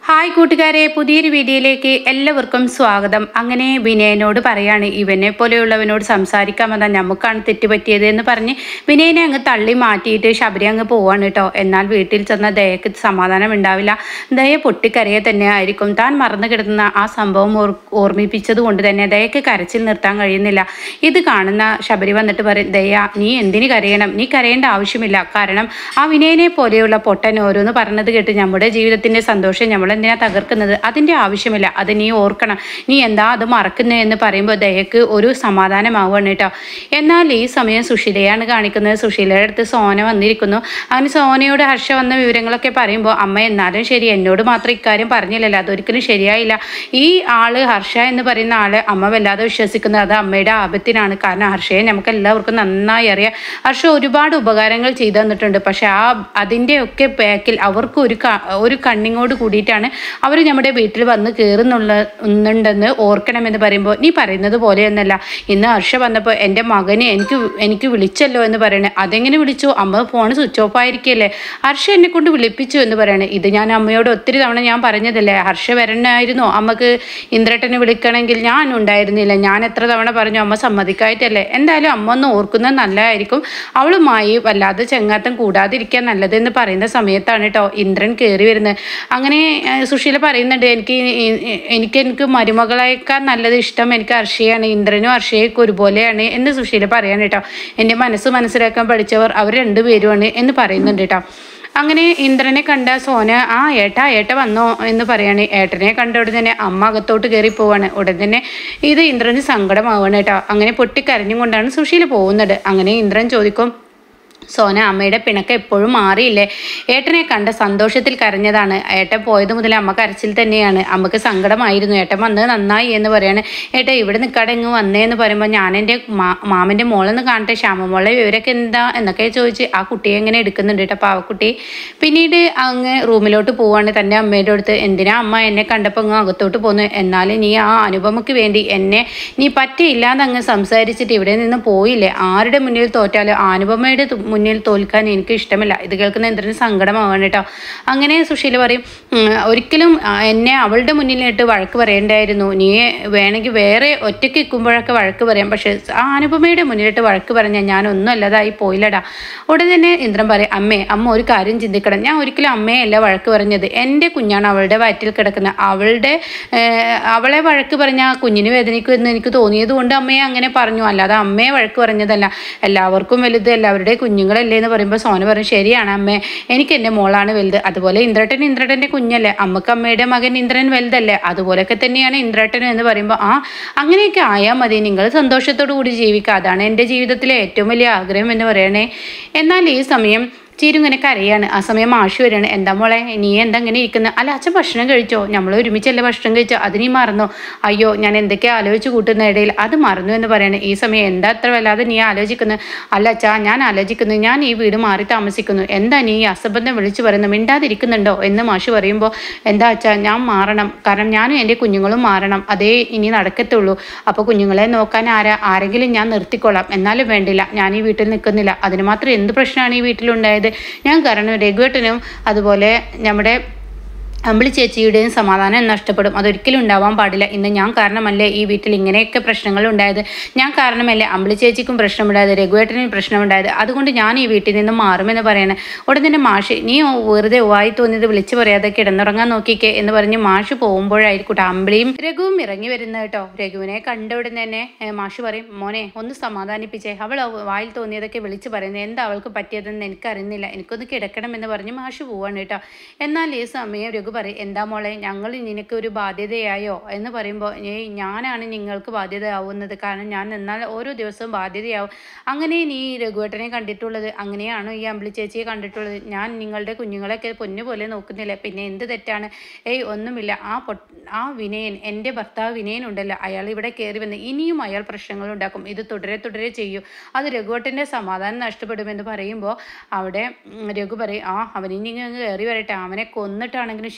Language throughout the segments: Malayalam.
ഹായ് കൂട്ടുകാരെ പുതിയൊരു വീഡിയോയിലേക്ക് എല്ലാവർക്കും സ്വാഗതം അങ്ങനെ വിനയനോട് പറയാണ് ഇവനെ പോലെയുള്ളവനോട് സംസാരിക്കാമെന്നാ നമുക്കാണ് തെറ്റുപറ്റിയത് എന്ന് പറഞ്ഞ് വിനയനെ അങ്ങ് തള്ളി മാറ്റിയിട്ട് ശബരി അങ്ങ് പോവാണ് കേട്ടോ എന്നാൽ വീട്ടിൽ ചെന്ന ദയക്ക് സമാധാനം ഉണ്ടാവില്ല ദയ പൊട്ടിക്കരയെ തന്നെ ആയിരിക്കും താൻ മറന്നു കിടന്ന ആ സംഭവം ഓർ ഓർമ്മിപ്പിച്ചത് കൊണ്ട് തന്നെ ദയക്ക് കരച്ചിൽ നിർത്താൻ കഴിയുന്നില്ല ഇത് കാണുന്ന ശബരി വന്നിട്ട് പറയും ദയ നീ എന്തിന് കരയണം നീ കരയേണ്ട ആവശ്യമില്ല കാരണം ആ വിനയനെ പോലെയുള്ള പൊട്ടൻ ഓരോന്ന് പറഞ്ഞത് കേട്ട് നമ്മുടെ ജീവിതത്തിന്റെ സന്തോഷം നമ്മൾ എന്തിനാ തകർക്കുന്നത് അതിന്റെ ആവശ്യമില്ല അത് നീ ഓർക്കണം നീ എന്താ അത് മറക്കുന്നത് എന്ന് പറയുമ്പോൾ ദയക്ക് ഒരു സമാധാനമാവുകയാണ് കേട്ടോ എന്നാൽ ഈ സമയം സുശീലയാണ് കാണിക്കുന്നത് സുശീലയുടെ അടുത്ത് സോന വന്നിരിക്കുന്നു അങ്ങനെ സോനയോട് ഹർഷ വന്ന വിവരങ്ങളൊക്കെ പറയുമ്പോൾ അമ്മ എന്നാലും ശരി എന്നോട് മാത്രം ഇക്കാര്യം പറഞ്ഞില്ലല്ലോ അതൊരിക്കലും ശരിയായില്ല ഈ ആള് ഹർഷ എന്ന് പറയുന്ന ആള് അമ്മ വല്ലാതെ വിശ്വസിക്കുന്നത് അത് അമ്മയുടെ ആപത്തിനാണ് കാരണം ഹർഷയെ നമുക്ക് എല്ലാവർക്കും നന്നായി അറിയാം ഹർഷ ഒരുപാട് ഉപകാരങ്ങൾ ചെയ്തു തന്നിട്ടുണ്ട് പക്ഷെ ആ അതിൻ്റെ ഒക്കെ ബാക്കിൽ അവർക്ക് ഒരു ക- ഒരു കണ്ണിങ്ങോട് കൂടിയിട്ടാണ് അവർ നമ്മുടെ വീട്ടിൽ വന്ന് കയറുന്നുള്ള ഉണ്ടെന്ന് ഓർക്കണമെന്ന് പറയുമ്പോൾ നീ പറയുന്നത് പോലെയൊന്നല്ല ഇന്ന് ഹർഷ വന്നപ്പോൾ എൻ്റെ മകനെ എനിക്ക് എനിക്ക് വിളിച്ചല്ലോ എന്ന് പറയണേ അതെങ്ങനെ വിളിച്ചു അമ്മ ഫോൺ സ്വിച്ച് ഓഫ് ആയിരിക്കല്ലേ ഹർഷ എന്നെ കൊണ്ട് വിളിപ്പിച്ചു എന്ന് പറയണേ ഇത് ഞാൻ അമ്മയോട് ഒത്തിരി തവണ ഞാൻ പറഞ്ഞതല്ലേ ഹർഷ വരണമായിരുന്നോ അമ്മക്ക് ഇന്ദ്രട്ടനെ വിളിക്കണമെങ്കിൽ ഞാൻ ഉണ്ടായിരുന്നില്ല ഞാൻ എത്ര തവണ പറഞ്ഞു അമ്മ സമ്മതിക്കായിട്ടല്ലേ എന്തായാലും അമ്മ ഒന്ന് ഓർക്കുന്നത് നല്ലതായിരിക്കും അവളുമായി വല്ലാതെ ചെങ്ങാത്തം കൂടാതിരിക്കാൻ നല്ലതെന്ന് പറയുന്ന സമയത്താണ് കേട്ടോ ഇന്ദ്രൻ കയറി വരുന്നത് അങ്ങനെ ആ, സുശീല പറയുന്നുണ്ട് എനിക്ക് ഈ- ഈ- എനിക്ക് എനിക്ക് മരുമകളേക്കാൾ നല്ലത് ഇഷ്ടം എനിക്ക് ഹർഷയാണ് ഇന്ദ്രനും ഹർഷയൊക്കെ ഒരുപോലെയാണ് എന്ന് സുശീല പറയാൻ കേട്ടോ എൻ്റെ മനസ്സ് മനസ്സിലാക്കാൻ പഠിച്ചവർ അവർ രണ്ടുപേരുമാണ് എന്ന് പറയുന്നുണ്ട് കേട്ടോ അങ്ങനെ ഇന്ദ്രനെ കണ്ട സോന ആ ഏട്ടാ ഏട്ട വന്നോ എന്ന് പറയാണ് ഏട്ടനെ കണ്ട ഉടൻ തന്നെ അമ്മ അകത്തോട്ട് കയറി പോവാണ് ഉടൻ തന്നെ ഇത് ഇന്ദ്രന് സങ്കടമാവാണ് കേട്ടോ അങ്ങനെ പൊട്ടിക്കരഞ്ഞും കൊണ്ടാണ് സുശീല പോകുന്നത് അങ്ങനെ ഇന്ദ്രൻ ചോദിക്കും സോന അമ്മയുടെ പിണക്കം എപ്പോഴും മാറിയില്ലേ ഏട്ടനെ കണ്ട സന്തോഷത്തിൽ കരഞ്ഞതാണ് ഏട്ടൻ പോയത് മുതൽ അമ്മ കരച്ചിൽ തന്നെയാണ് അമ്മക്ക് സങ്കടമായിരുന്നു ഏട്ടൻ വന്നത് നന്നായി എന്ന് പറയാണ് ഏട്ടാ ഇവിടെ നിൽക്കാടെ ഇങ്ങ് വന്നേ എന്ന് പറയുമ്പോൾ ഞാൻ എൻ്റെ മാ മാമൻ്റെ മോളെന്ന് കാണട്ടെ ശ്യാമമോളെ വിവരമൊക്കെ എന്താ എന്നൊക്കെ ചോദിച്ച് ആ കുട്ടിയെ എങ്ങനെ എടുക്കുന്നുണ്ട് കേട്ടോ പാവക്കുട്ടി പിന്നീട് അങ്ങ് റൂമിലോട്ട് പോവാണ് തൻ്റെ അമ്മയുടെ അടുത്ത് എന്തിനാ അമ്മ എന്നെ കണ്ടപ്പോൾ അങ്ങ് അകത്തോട്ട് പോന്നു എന്നാലും നീ ആ അനുപമയ്ക്ക് വേണ്ടി എന്നെ നീ പറ്റയില്ലാന്ന് അങ്ങ് സംസാരിച്ചിട്ട് ഇവിടെ നിന്ന് പോയില്ലേ ആരുടെ മുന്നിൽ തോറ്റാലും അനുപമയുടെ തു- മുന്നിൽ തോൽക്കാൻ എനിക്ക് ഇഷ്ടമില്ല ഇത് കേൾക്കുന്ന എന്തിനും സങ്കടമാവാണ് കേട്ടോ അങ്ങനെ സുശീല പറയും "ഉം, ഒരിക്കലും ആ, എന്നെ അവളുടെ മുന്നിലിട്ട് വഴക്ക് പറയണ്ടായിരുന്നു നീ വേണമെങ്കിൽ വേറെ ഒറ്റയ്ക്ക് നിൽക്കുമ്പോഴൊക്കെ വഴക്ക് പറയാം പക്ഷേ ആ അനുപമയുടെ മുന്നിലിട്ട് വഴക്ക് പറഞ്ഞാൽ ഞാൻ ഒന്നും അല്ലാതായി പോയില്ലടാ ഉടൻ തന്നെ ഇന്ദ്രൻ പറയും അമ്മേ അമ്മ ഒരു കാര്യം ചിന്തിക്കണം ഞാൻ ഒരിക്കലും അമ്മയല്ല വഴക്ക് പറഞ്ഞത് എൻ്റെ കുഞ്ഞാണ് അവളുടെ വയറ്റിൽ കിടക്കുന്നത് അവളുടെ ഏഹ്, അവളെ വഴക്ക് പറഞ്ഞാൽ കുഞ്ഞിന് വേദനിക്കുമെന്ന് എനിക്ക് തോന്നിയത് കൊണ്ട് അമ്മയെ അങ്ങനെ പറഞ്ഞു അല്ലാതെ അമ്മയെ വഴക്ക് പറഞ്ഞതല്ല എല്ലാവർക്കും വലുത് എല്ലാവരുടെ കുഞ്ഞുങ്ങളല്ലേ എന്ന് പറയുമ്പോൾ സോന പറയും ശരിയാണ് അമ്മേ എനിക്ക് എൻ്റെ മോളാണ് വലുത് അതുപോലെ ഇന്ദ്രട്ടൻ ഇന്ദ്രട്ടൻ്റെ കുഞ്ഞല്ലേ അമ്മക്ക് അമ്മയുടെ മകൻ ഇന്ദ്രൻ വലുതല്ലേ അതുപോലെയൊക്കെ തന്നെയാണ് ഇന്ദ്രട്ടനും എന്ന് പറയുമ്പോൾ ആ അങ്ങനെയൊക്കെ ആയാൽ മതി നിങ്ങൾ സന്തോഷത്തോടു കൂടി ജീവിക്കുക അതാണ് എൻ്റെ ജീവിതത്തിലെ ഏറ്റവും വലിയ ആഗ്രഹം എന്ന് പറയണേ എന്നാൽ ഈ സമയം ചീരു ഇങ്ങനെ കരയാണ് ആ സമയം മാഷി വരികയാണ് എന്താ മോളെ നീ എന്താ ഇങ്ങനെ ഇരിക്കുന്നത് അല്ല അച്ഛൻ ഭക്ഷണം കഴിച്ചോ നമ്മൾ ഒരുമിച്ചല്ലേ ഭക്ഷണം കഴിച്ചോ അത് നീ മറന്നോ അയ്യോ ഞാൻ എന്തൊക്കെയാ ആലോചിച്ച് കൂട്ടുന്ന ഇടയിൽ അത് മറന്നു എന്ന് പറയണേ ഈ സമയം എന്താ അത്ര വല്ലാതെ നീ ആലോചിക്കുന്നത് അല്ല അച്ഛാ ഞാൻ ആലോചിക്കുന്നു ഞാൻ ഈ വീട് മാറി താമസിക്കുന്നു എന്താ നീ ഈ അസംബന്ധം വിളിച്ചു പറയുന്നത് മിണ്ടാതിരിക്കുന്നുണ്ടോ എന്ന് മാഷി പറയുമ്പോൾ എന്താ അച്ഛാ ഞാൻ മാറണം കാരണം ഞാനും എൻ്റെ കുഞ്ഞുങ്ങളും മാറണം അതേ ഇനി നടക്കത്തുള്ളൂ അപ്പോൾ കുഞ്ഞുങ്ങളെ നോക്കാൻ ആരാ ആരെങ്കിലും ഞാൻ നിർത്തിക്കൊള്ളാം എന്നാലും വേണ്ടില്ല ഞാൻ ഈ വീട്ടിൽ നിൽക്കുന്നില്ല അതിന് മാത്രം എന്ത് പ്രശ്നമാണ് ഈ വീട്ടിലുണ്ടായത് ഞാൻ കാരണം രഘുവേട്ടനും അതുപോലെ നമ്മുടെ അമ്പിളി ചേച്ചിയുടെയും സമാധാനം നഷ്ടപ്പെടും അതൊരിക്കലും ഉണ്ടാവാൻ പാടില്ല ഇന്ന് ഞാൻ കാരണമല്ലേ ഈ വീട്ടിൽ ഇങ്ങനെയൊക്കെ പ്രശ്നങ്ങൾ ഉണ്ടായത് ഞാൻ കാരണമല്ലേ അമ്പിളി ചേച്ചിക്കും പ്രശ്നമുണ്ടായത് രഘുവേട്ടനും പ്രശ്നമുണ്ടായത് അതുകൊണ്ട് ഞാൻ ഈ വീട്ടിൽ നിന്ന് മാറുമെന്ന് പറയണേ ഉടൻ തന്നെ മാഷ് നീ വെറുതെ വായി തോന്നിയത് വിളിച്ചു പറയാതെ കിടന്നുറങ്ങാൻ നോക്കിക്കേ എന്ന് പറഞ്ഞ് മാഷ് പോകുമ്പോഴായിരിക്കും അമ്പിളിയും രഘുവും ഇറങ്ങി വരുന്നത് കേട്ടോ രഘുവിനെ കണ്ട ഉടൻ തന്നെ ഏ, മാഷ് പറയും മോനെ ഒന്ന് സമാധാനിപ്പിച്ചേ അവൾ അവ- വായിൽ തോന്നിയതൊക്കെ വിളിച്ചു പറയുന്നത് എന്താ അവൾക്ക് പറ്റിയതെന്ന് എനിക്കറിയുന്നില്ല എനിക്കൊന്ന് കിടക്കണം എന്ന് പറഞ്ഞ് മാഷ് പോവാണ് കേട്ടോ എന്നാൽ ഈ സമയം രഘു പറയും എന്താ മോളെ ഞങ്ങൾ നിനക്ക് ഒരു ബാധ്യതയായോ എന്ന് പറയുമ്പോൾ ഏയ് ഞാനാണ് നിങ്ങൾക്ക് ബാധ്യതയാവുന്നത് കാരണം ഞാൻ എന്നാൽ ഓരോ ദിവസവും ബാധ്യതയാവും അങ്ങനെ നീ രഘുവേട്ടനെ കണ്ടിട്ടുള്ളത് അങ്ങനെയാണോ ഈ അമ്പിളി ചേച്ചിയെ കണ്ടിട്ടുള്ളത് ഞാൻ നിങ്ങളുടെ കുഞ്ഞുങ്ങളെയൊക്കെ പൊന്നു പോലെ നോക്കുന്നില്ല പിന്നെ എന്ത് തെറ്റാണ് ഏയ് ഒന്നുമില്ല ആ പൊ ആ വിനയൻ എൻ്റെ ഭർത്താവ് വിനയൻ ഉണ്ടല്ലോ അയാൾ ഇവിടെ കയറി വന്ന് ഇനിയും അയാൾ പ്രശ്നങ്ങൾ ഉണ്ടാക്കും ഇത് തുടരെ തുടരെ ചെയ്യും അത് രഘുവേട്ടൻ്റെ സമാധാനം നഷ്ടപ്പെടുമെന്ന് പറയുമ്പോൾ അവിടെ ഉം, രഘു പറയും ആ അവനിനി അങ്ങ് കയറി വരട്ടെ അവനെ കൊന്നിട്ടാണെങ്കിലും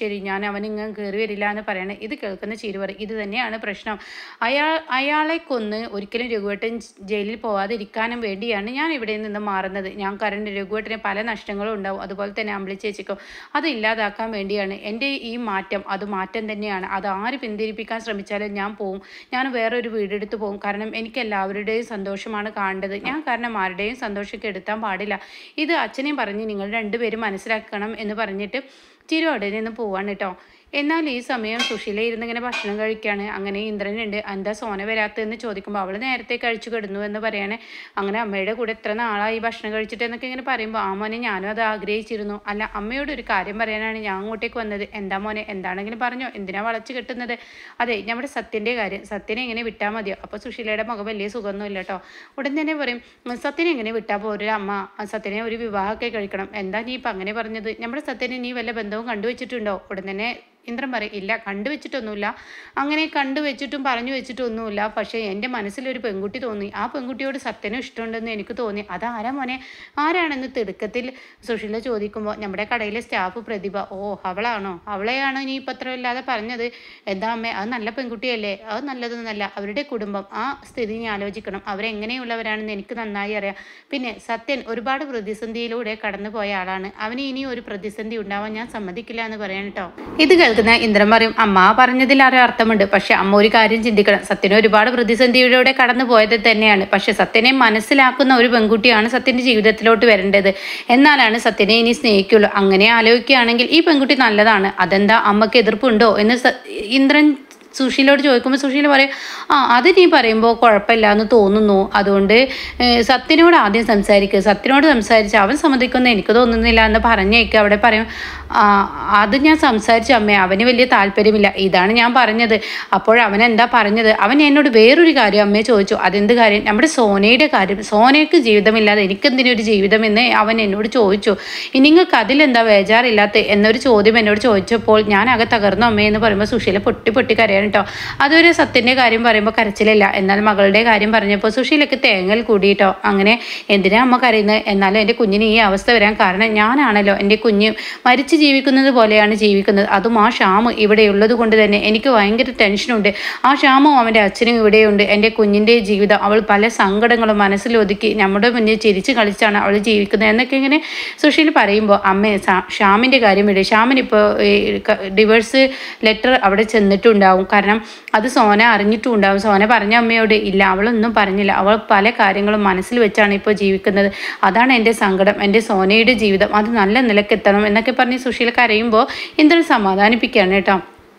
ശരി ഞാൻ അവൻ ഇങ്ങനെ കയറി വരില്ല എന്ന് പറയണേ ഇത് കേൾക്കുന്ന ചിരി പറയും ഇത് തന്നെയാണ് പ്രശ്നം അയാൾ അയാളെ കൊന്ന് ഒരിക്കലും രഘുവേട്ടൻ ജയിലിൽ പോവാതിരിക്കാനും വേണ്ടിയാണ് ഞാൻ ഇവിടെ നിന്ന് മാറുന്നത് ഞാൻ കാരണം രഘുവേട്ടന് പല നഷ്ടങ്ങളും ഉണ്ടാവും അതുപോലെ തന്നെ അമ്പിളി ചേച്ചിക്കും അത് ഇല്ലാതാക്കാൻ വേണ്ടിയാണ് എൻ്റെ ഈ മാറ്റം അത് മാറ്റം തന്നെയാണ് അത് ആര് പിന്തിരിപ്പിക്കാൻ ശ്രമിച്ചാലും ഞാൻ പോവും ഞാൻ വേറൊരു വീടെടുത്ത് പോകും കാരണം എനിക്ക് എല്ലാവരുടെയും സന്തോഷമാണ് കാണേണ്ടത് ഞാൻ കാരണം ആരുടെയും സന്തോഷം കെടുത്താൻ പാടില്ല ഇത് അച്ഛനെയും പറഞ്ഞ് നിങ്ങൾ രണ്ടുപേരും മനസ്സിലാക്കണം എന്ന് പറഞ്ഞിട്ട് ചിരു അവിടെ നിന്ന് പോവാണ് കേട്ടോ എന്നാൽ ഈ സമയം സുശീല ഇരുന്ന് ഇങ്ങനെ ഭക്ഷണം കഴിക്കുകയാണ് അങ്ങനെ ഇന്ദ്രനുണ്ട് എന്താ സോന വരാത്തതെന്ന് ചോദിക്കുമ്പോൾ അവൾ നേരത്തെ കഴിച്ചു കിടന്നു എന്ന് പറയാണ് അങ്ങനെ അമ്മയുടെ കൂടെ എത്ര നാളായി ഭക്ഷണം കഴിച്ചിട്ട് എന്നൊക്കെ ഇങ്ങനെ പറയുമ്പോൾ ആ മോനെ ഞാനും അത് ആഗ്രഹിച്ചിരുന്നു അല്ല അമ്മയോട് ഒരു കാര്യം പറയാനാണ് ഞാൻ അങ്ങോട്ടേക്ക് വന്നത് എന്താ മോനെ എന്താണെങ്കിലും പറഞ്ഞോ എന്തിനാ വളച്ച് കെട്ടുന്നത് അതെ നമ്മുടെ സത്യൻ്റെ കാര്യം സത്യനെ എങ്ങനെ വിട്ടാൽ മതിയോ അപ്പോൾ സുശീലയുടെ മുഖം വലിയ സുഖമൊന്നുമില്ല കേട്ടോ ഉടൻ തന്നെ പറയും "ഉം, സത്യനെ എങ്ങനെ വിട്ടാൽ പോരൊരു അമ്മ ആ സത്യനെ ഒരു വിവാഹമൊക്കെ കഴിക്കണം എന്താ നീ ഇപ്പം അങ്ങനെ പറഞ്ഞത് നമ്മുടെ സത്യനെ നീ വല്ല ബന്ധവും കണ്ടുവച്ചിട്ടുണ്ടോ ഉടൻ തന്നെ ഇന്ദ്രൻ പറയും ഇല്ല കണ്ടുവച്ചിട്ടൊന്നുമില്ല അങ്ങനെ കണ്ടുവച്ചിട്ടും പറഞ്ഞു വെച്ചിട്ടൊന്നുമില്ല പക്ഷേ എൻ്റെ മനസ്സിലൊരു പെൺകുട്ടി തോന്നി ആ പെൺകുട്ടിയോട് സത്യനും ഇഷ്ടമുണ്ടെന്ന് എനിക്ക് തോന്നി അതാരാ മോനെ ആരാണെന്ന് തിടുക്കത്തിൽ സുശീല ചോദിക്കുമ്പോൾ നമ്മുടെ കടയിലെ സ്റ്റാഫ് പ്രതിഭ ഓ അവളാണോ അവളെയാണോ നീ ഇപ്പം അത്ര ഇല്ലാതെ പറഞ്ഞത് എന്താ അമ്മേ അത് നല്ല പെൺകുട്ടിയല്ലേ അത് നല്ലതൊന്നല്ല അവരുടെ കുടുംബം ആ സ്ഥിതി നീ ആലോചിക്കണം അവരെങ്ങനെയുള്ളവരാണെന്ന് എനിക്ക് നന്നായി അറിയാം പിന്നെ സത്യൻ ഒരുപാട് പ്രതിസന്ധിയിലൂടെ കടന്നു പോയ ആളാണ് അവന് ഇനി ഒരു പ്രതിസന്ധി ഉണ്ടാവാൻ ഞാൻ സമ്മതിക്കില്ല എന്ന് പറയാൻ കേട്ടോ ഇത് കേൾക്കുന്ന ഇന്ദ്രൻ പറയും അമ്മ പറഞ്ഞതിൽ ആരോ അർത്ഥമുണ്ട് പക്ഷെ അമ്മ ഒരു കാര്യം ചിന്തിക്കണം സത്യന് ഒരുപാട് പ്രതിസന്ധിയിലൂടെ കടന്നു പോയത് തന്നെയാണ് പക്ഷെ സത്യനെ മനസ്സിലാക്കുന്ന ഒരു പെൺകുട്ടിയാണ് സത്യന്റെ ജീവിതത്തിലോട്ട് വരേണ്ടത് എന്നാലാണ് സത്യനെ ഇനി സ്നേഹിക്കുള്ളൂ അങ്ങനെ ആലോചിക്കുകയാണെങ്കിൽ ഈ പെൺകുട്ടി നല്ലതാണ് അതെന്താ അമ്മക്ക് എതിർപ്പുണ്ടോ എന്ന് സ- ഇന്ദ്രൻ സുശീലോട് ചോദിക്കുമ്പോൾ സുശീല പറയും ആ അത് നീ പറയുമ്പോൾ കുഴപ്പമില്ല എന്ന് തോന്നുന്നു അതുകൊണ്ട് ഏഹ്, സത്യനോട് ആദ്യം സംസാരിക്കുക സത്യനോട് സംസാരിച്ച് അവൻ സമ്മതിക്കുമെന്ന് എനിക്ക് തോന്നുന്നില്ല എന്ന് പറഞ്ഞേക്ക് അവിടെ പറയും "ആ, അത് ഞാൻ സംസാരിച്ചു അമ്മേ അവന് വലിയ താല്പര്യമില്ല ഇതാണ് ഞാൻ പറഞ്ഞത് അപ്പോൾ അവൻ എന്താ പറഞ്ഞത് അവൻ എന്നോട് വേറൊരു കാര്യം അമ്മയെ ചോദിച്ചു അതെന്ത് കാര്യം നമ്മുടെ സോനയുടെ കാര്യം സോനയ്ക്ക് ജീവിതമില്ലാതെ എനിക്കെന്തിനൊരു ജീവിതം എന്ന് അവൻ എന്നോട് ചോദിച്ചു "ഇനി നിങ്ങൾക്ക് അതിലെന്താ ബേജാറില്ലാത്ത എന്നൊരു ചോദ്യം എന്നോട് ചോദിച്ചപ്പോൾ ഞാൻ ആകെ തകർന്നു അമ്മേ എന്ന് പറയുമ്പോൾ സുശീല പൊട്ടി പൊട്ടി കരയാണ് കേട്ടോ അതൊരു സത്യൻ്റെ കാര്യം പറയുമ്പോൾ കരച്ചിലില്ല എന്നാൽ മകളുടെ കാര്യം പറഞ്ഞപ്പോൾ സുശീലക്ക് തേങ്ങൽ കൂടിയിട്ടോ അങ്ങനെ എന്തിനാ അമ്മ കരയുന്നത് എന്നാലും എൻ്റെ കുഞ്ഞിന് ഈ അവസ്ഥ വരാൻ കാരണം ഞാനാണല്ലോ എൻ്റെ കുഞ്ഞ് മരിച്ചു ജീവിക്കുന്നത് പോലെയാണ് ജീവിക്കുന്നത് അതും ആ ഷാമ് ഇവിടെയുള്ളത് കൊണ്ട് തന്നെ എനിക്ക് ഭയങ്കര ടെൻഷനുണ്ട് ആ ഷാമും അവൻ്റെ അച്ഛനും ഇവിടെയുണ്ട് എൻ്റെ കുഞ്ഞിൻ്റെ ജീവിതം അവൾ പല സങ്കടങ്ങളും മനസ്സിലൊതുക്കി നമ്മുടെ മുന്നിൽ ചിരിച്ച് കളിച്ചാണ് അവൾ ജീവിക്കുന്നത് എന്നൊക്കെ ഇങ്ങനെ സുശീൽ പറയുമ്പോൾ അമ്മേ സാ- ഷ്യാമിൻ്റെ കാര്യം വിട് ഷ്യാമിനിപ്പോൾ ഡിവേഴ്സ് ലെറ്റർ അവിടെ ചെന്നിട്ടുണ്ടാവും കാരണം അത് സോന അറിഞ്ഞിട്ടും ഉണ്ടാവും സോന പറഞ്ഞ അമ്മയോട് ഇല്ല അവളൊന്നും പറഞ്ഞില്ല അവൾ പല കാര്യങ്ങളും മനസ്സിൽ വെച്ചാണ് ഇപ്പോൾ ജീവിക്കുന്നത് അതാണ് എൻ്റെ സങ്കടം എൻ്റെ സോനയുടെ ജീവിതം അത് നല്ല നിലക്കെത്തണം എന്നൊക്കെ പറഞ്ഞ് സുശീല കരയുമ്പോൾ ഇന്ദ്രൻ സമാധാനിപ്പിക്കുകയാണ് കേട്ടോ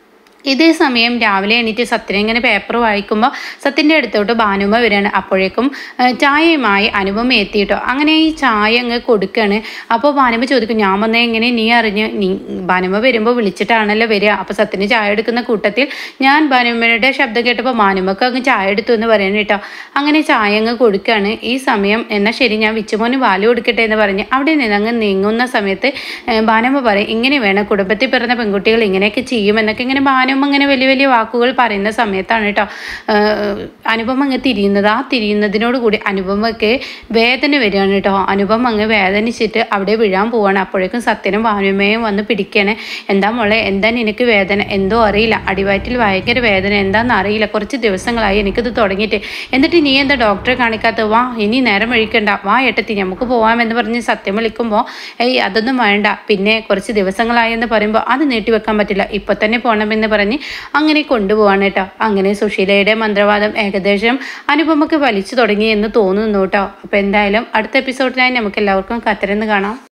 ഇതേ സമയം രാവിലെ എണീറ്റ് സത്യൻ ഇങ്ങനെ പേപ്പർ വായിക്കുമ്പോൾ സത്യൻ്റെ അടുത്തോട്ട് ഭാനുമ വരികയാണ് അപ്പോഴേക്കും ആ, ചായയുമായി അനുപമ എത്തിയിട്ടോ അങ്ങനെ ഈ ചായ അങ്ങ് കൊടുക്കുകയാണ് അപ്പോൾ ഭാനുമ ചോദിക്കും ഞാൻ വന്നേ എങ്ങനെ നീ അറിഞ്ഞ് നീ ഭാനുമ വരുമ്പോൾ വിളിച്ചിട്ടാണല്ലോ വരിക അപ്പോൾ സത്യന് ചായ എടുക്കുന്ന കൂട്ടത്തിൽ ഞാൻ ഭാനുമയുടെ ശബ്ദം കേട്ടപ്പോൾ ഭാനുമക്ക് അങ്ങ് ചായ എടുത്തു എന്ന് പറയണം കേട്ടോ അങ്ങനെ ചായ അങ്ങ് കൊടുക്കുകയാണ് ഈ സമയം എന്നാൽ ശരി ഞാൻ വിച്ചുമോന് പാല് കൊടുക്കട്ടെ എന്ന് പറഞ്ഞ് അവിടെ നിന്ന് അങ്ങ് നീങ്ങുന്ന സമയത്ത് ഏ, ഭാനുമ പറയും ഇങ്ങനെ വേണം കുടുംബത്തിൽ പിറന്ന പെൺകുട്ടികൾ ഇങ്ങനെയൊക്കെ ചെയ്യുമെന്നൊക്കെ ഇങ്ങനെ ഭാനുമ ഇങ്ങനെ വലിയ വലിയ വാക്കുകൾ പറയുന്ന സമയത്താണ് കേട്ടോ ഏ, അനുപമ അങ്ങ് തിരിയുന്നത് ആ തിരിയുന്നതിനോട് കൂടി അനുപമയ്ക്ക് വേദന വരികയാണ് കേട്ടോ അനുപമ അങ്ങ് വേദനിച്ചിട്ട് അവിടെ വീഴാൻ പോവാണ് അപ്പോഴേക്കും സത്യനും ഭാനുമയും വന്ന് പിടിക്കണേ എന്താ മോളെ എന്താ നിനക്ക് വേദന എന്തോ അറിയില്ല അടിവയറ്റിൽ ഭയങ്കര വേദന എന്താണെന്ന് അറിയില്ല കുറച്ച് ദിവസങ്ങളായി എനിക്കിത് തുടങ്ങിയിട്ട് എന്നിട്ട് നീ എന്താ ഡോക്ടറെ കാണിക്കാത്ത വാ ഇനി നേരം ഒഴിക്കണ്ട വാ ഏട്ടത്തി നമുക്ക് പോവാമെന്ന് പറഞ്ഞ് സത്യം വിളിക്കുമ്പോൾ ഏയ് അതൊന്നും വേണ്ട പിന്നെ കുറച്ച് ദിവസങ്ങളായി എന്ന് പറയുമ്പോൾ അത് നീട്ടിവെക്കാൻ പറ്റില്ല ഇപ്പം തന്നെ പോകണമെന്ന് പറഞ്ഞ് അങ്ങനെ കൊണ്ടുപോവാണ് കേട്ടോ അങ്ങനെ സുശീലയുടെ മന്ത്രവാദം ഏകദേശം അനുപമക്ക് വലിച്ചു തുടങ്ങി എന്ന് തോന്നുന്നു കേട്ടോ അപ്പോൾ എന്തായാലും അടുത്ത എപ്പിസോഡിനായി നമുക്ക് എല്ലാവർക്കും കത്തരെന്ന് കാണാം